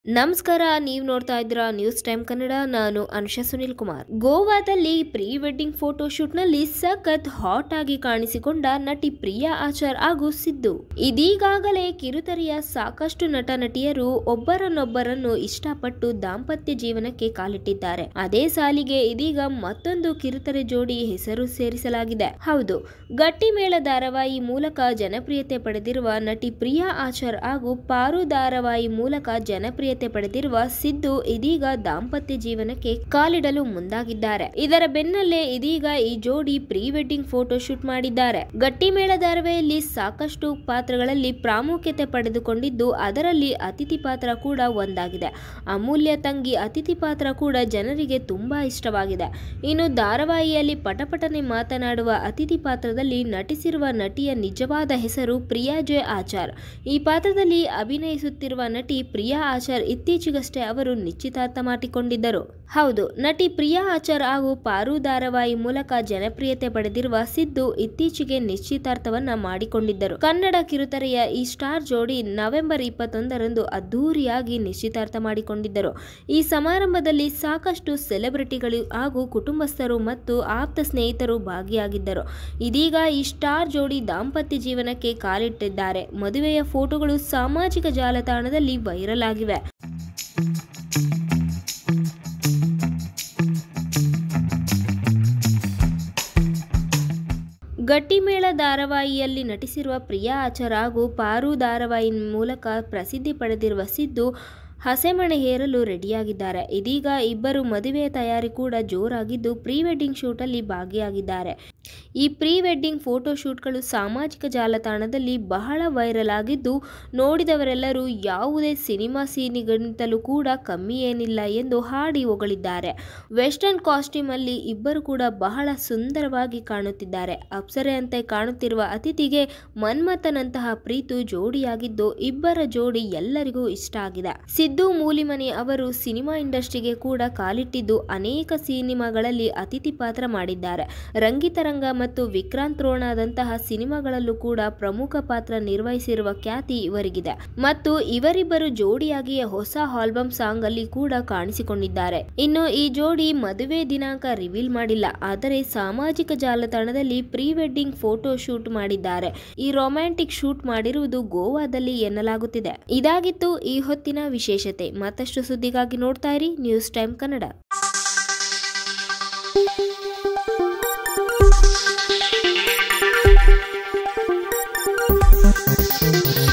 ನಮಸ್ಕಾರ ನೀವು ನೋಡ್ತಾ ಇದ್ದೀರಾ ನ್ಯೂಸ್ ಟೈಮ್ ಕನ್ನಡ ನಾನು ಅನುಷಾ ಸುನಿಲ್ ಕುಮಾರ್ ಗೋವಾದಲ್ಲಿ ಪ್ರೀ ವೆಡ್ಡಿಂಗ್ ಫೋಟೋ ಶೂಟ್ ನಲ್ಲಿ ಸಖತ್ ಹಾಟ್ ಆಗಿ ಕಾಣಿಸಿಕೊಂಡ ನಟಿ ಪ್ರಿಯಾ ಆಚಾರ್ ಹಾಗೂ ಸಿದ್ದು ಇದೀಗಾಗಲೇ ಕಿರುತೆರೆಯ ಸಾಕಷ್ಟು ನಟ ನಟಿಯರು ಒಬ್ಬರನ್ನೊಬ್ಬರನ್ನು ಇಷ್ಟಪಟ್ಟು ದಾಂಪತ್ಯ ಜೀವನಕ್ಕೆ ಕಾಲಿಟ್ಟಿದ್ದಾರೆ ಅದೇ ಸಾಲಿಗೆ ಇದೀಗ ಮತ್ತೊಂದು ಕಿರುತೆರೆ ಜೋಡಿ ಹೆಸರು ಸೇರಿಸಲಾಗಿದೆ ಹೌದು ಗಟ್ಟಿಮೇಳ ಧಾರಾವಾಹಿ ಮೂಲಕ ಜನಪ್ರಿಯತೆ ಪಡೆದಿರುವ ನಟಿ ಪ್ರಿಯಾ ಆಚಾರ್ ಹಾಗೂ ಪಾರು ಧಾರಾವಾಹಿ ಮೂಲಕ ಜನಪ್ರಿಯತೆ ಪಡೆದಿರುವ ಸಿದ್ದು ಇದೀಗ ದಾಂಪತ್ಯ ಜೀವನಕ್ಕೆ ಕಾಲಿಡಲು ಮುಂದಾಗಿದ್ದಾರೆ ಇದರ ಬೆನ್ನಲ್ಲೇ ಇದೀಗ ಈ ಜೋಡಿ ಪ್ರೀ ವೆಡ್ಡಿಂಗ್ ಫೋಟೋ ಶೂಟ್ ಮಾಡಿದ್ದಾರೆ ಗಟ್ಟಿಮೇಳ ಧಾರಾವಾಹಿಯಲ್ಲಿ ಸಾಕಷ್ಟು ಪಾತ್ರಗಳಲ್ಲಿ ಪ್ರಾಮುಖ್ಯತೆ ಪಡೆದುಕೊಂಡಿದ್ದು ಅದರಲ್ಲಿ ಅತಿಥಿ ಪಾತ್ರ ಕೂಡ ಒಂದಾಗಿದೆ ಅಮೂಲ್ಯ ತಂಗಿ ಅತಿಥಿ ಪಾತ್ರ ಕೂಡ ಜನರಿಗೆ ತುಂಬಾ ಇಷ್ಟವಾಗಿದೆ ಇನ್ನು ಧಾರಾವಾಹಿಯಲ್ಲಿ ಪಟಪಟನೆ ಮಾತನಾಡುವ ಅತಿಥಿ ಪಾತ್ರದಲ್ಲಿ ನಟಿಸಿರುವ ನಟಿಯ ನಿಜವಾದ ಹೆಸರು ಪ್ರಿಯಾ ಜೆ ಆಚಾರ್ ಈ ಪಾತ್ರದಲ್ಲಿ ಅಭಿನಯಿಸುತ್ತಿರುವ ನಟಿ ಪ್ರಿಯಾ ಆಚಾರ್ ಇತ್ತೀಚೆಗಷ್ಟೇ ಅವರು ನಿಶ್ಚಿತಾರ್ಥ ಮಾಡಿಕೊಂಡಿದ್ದರು ಹೌದು ನಟಿ ಪ್ರಿಯಾ ಆಚಾರ್ ಹಾಗೂ ಪಾರು ಧಾರಾವಾಹಿ ಮೂಲಕ ಜನಪ್ರಿಯತೆ ಪಡೆದಿರುವ ಸಿದ್ದು ಇತ್ತೀಚೆಗೆ ನಿಶ್ಚಿತಾರ್ಥವನ್ನ ಮಾಡಿಕೊಂಡಿದ್ದರು ಕನ್ನಡ ಕಿರುತೆರೆಯ ಈ ಸ್ಟಾರ್ ಜೋಡಿ ನವೆಂಬರ್ ಇಪ್ಪತ್ತೊಂದರಂದು ಅದ್ದೂರಿಯಾಗಿ ನಿಶ್ಚಿತಾರ್ಥ ಮಾಡಿಕೊಂಡಿದ್ದರು ಈ ಸಮಾರಂಭದಲ್ಲಿ ಸಾಕಷ್ಟು ಸೆಲೆಬ್ರಿಟಿಗಳು ಹಾಗೂ ಕುಟುಂಬಸ್ಥರು ಮತ್ತು ಆಪ್ತ ಸ್ನೇಹಿತರು ಭಾಗಿಯಾಗಿದ್ದರು ಇದೀಗ ಈ ಸ್ಟಾರ್ ಜೋಡಿ ದಾಂಪತ್ಯ ಜೀವನಕ್ಕೆ ಕಾಲಿಟ್ಟಿದ್ದಾರೆ ಮದುವೆಯ ಫೋಟೋಗಳು ಸಾಮಾಜಿಕ ಜಾಲತಾಣದಲ್ಲಿ ವೈರಲ್ ಆಗಿವೆ ಗಟ್ಟಿಮೇಳ ಧಾರಾವಾಹಿಯಲ್ಲಿ ನಟಿಸಿರುವ ಪ್ರಿಯಾ ಆಚಾರ್ ಹಾಗೂ ಪಾರು ಧಾರಾವಾಹಿ ಮೂಲಕ ಪ್ರಸಿದ್ಧಿ ಪಡೆದಿರುವ ಸಿದ್ದು ಹಸೆಮಣೆ ಹೇರಲು ರೆಡಿಯಾಗಿದ್ದಾರೆ ಇದೀಗ ಇಬ್ಬರು ಮದುವೆಯ ತಯಾರಿ ಕೂಡ ಜೋರಾಗಿದ್ದು ಪ್ರೀ ವೆಡ್ಡಿಂಗ್ ಶೂಟಲ್ಲಿ ಭಾಗಿಯಾಗಿದ್ದಾರೆ ಈ ಪ್ರೀ ವೆಡ್ಡಿಂಗ್ ಫೋಟೋ ಶೂಟ್ಗಳು ಸಾಮಾಜಿಕ ಜಾಲತಾಣದಲ್ಲಿ ಬಹಳ ವೈರಲ್ ಆಗಿದ್ದು ನೋಡಿದವರೆಲ್ಲರೂ ಯಾವುದೇ ಸಿನಿಮಾ ಸೀನಿಗಿಂತಲೂ ಕೂಡ ಕಮ್ಮಿ ಏನಿಲ್ಲ ಎಂದು ಹಾಡಿ ಹೊಗಳಿದ್ದಾರೆ ವೆಸ್ಟರ್ನ್ ಕಾಸ್ಟ್ಯೂಮ್ ಅಲ್ಲಿ ಇಬ್ಬರು ಕೂಡ ಬಹಳ ಸುಂದರವಾಗಿ ಕಾಣುತ್ತಿದ್ದಾರೆ ಅಪ್ಸರೆಯಂತೆ ಕಾಣುತ್ತಿರುವ ಅತಿಥಿಗೆ ಮನ್ಮಥನಂತಹ ಪ್ರೀತು ಜೋಡಿಯಾಗಿದ್ದು ಇಬ್ಬರ ಜೋಡಿ ಎಲ್ಲರಿಗೂ ಇಷ್ಟ ಆಗಿದೆ ಸಿದ್ದು ಮೂಲಿಮನಿ ಅವರು ಸಿನಿಮಾ ಇಂಡಸ್ಟ್ರಿಗೆ ಕೂಡ ಕಾಲಿಟ್ಟಿದ್ದು ಅನೇಕ ಸಿನಿಮಾಗಳಲ್ಲಿ ಅತಿಥಿ ಪಾತ್ರ ಮಾಡಿದ್ದಾರೆ ರಂಗಿತರಂಗ ಮತ್ತು ವಿಕ್ರಾಂತ್ ರೋಣದಂತಹ ಸಿನಿಮಾಗಳಲ್ಲೂ ಕೂಡ ಪ್ರಮುಖ ಪಾತ್ರ ನಿರ್ವಹಿಸಿರುವ ಖ್ಯಾತಿ ಇವರಿಗಿದೆ ಮತ್ತು ಇವರಿಬ್ಬರು ಜೋಡಿಯಾಗಿಯೇ ಹೊಸ ಆಲ್ಬಮ್ ಸಾಂಗ್ ಅಲ್ಲಿ ಕೂಡ ಕಾಣಿಸಿಕೊಂಡಿದ್ದಾರೆ ಇನ್ನು ಈ ಜೋಡಿ ಮದುವೆ ದಿನಾಂಕ ರಿವೀಲ್ ಮಾಡಿಲ್ಲ ಆದರೆ ಸಾಮಾಜಿಕ ಜಾಲತಾಣದಲ್ಲಿ ಪ್ರೀ ವೆಡ್ಡಿಂಗ್ ಫೋಟೋ ಶೂಟ್ ಮಾಡಿದ್ದಾರೆ ಈ ರೊಮ್ಯಾಂಟಿಕ್ ಶೂಟ್ ಮಾಡಿರುವುದು ಗೋವಾದಲ್ಲಿ ಎನ್ನಲಾಗುತ್ತಿದೆ ಇದಾಗಿತ್ತು ಈ ಹೊತ್ತಿನ ವಿಶೇಷತೆ ಮತ್ತಷ್ಟು ಸುದ್ದಿಗಾಗಿ ನೋಡ್ತಾ ಇರಿ news time Kannada Thank you.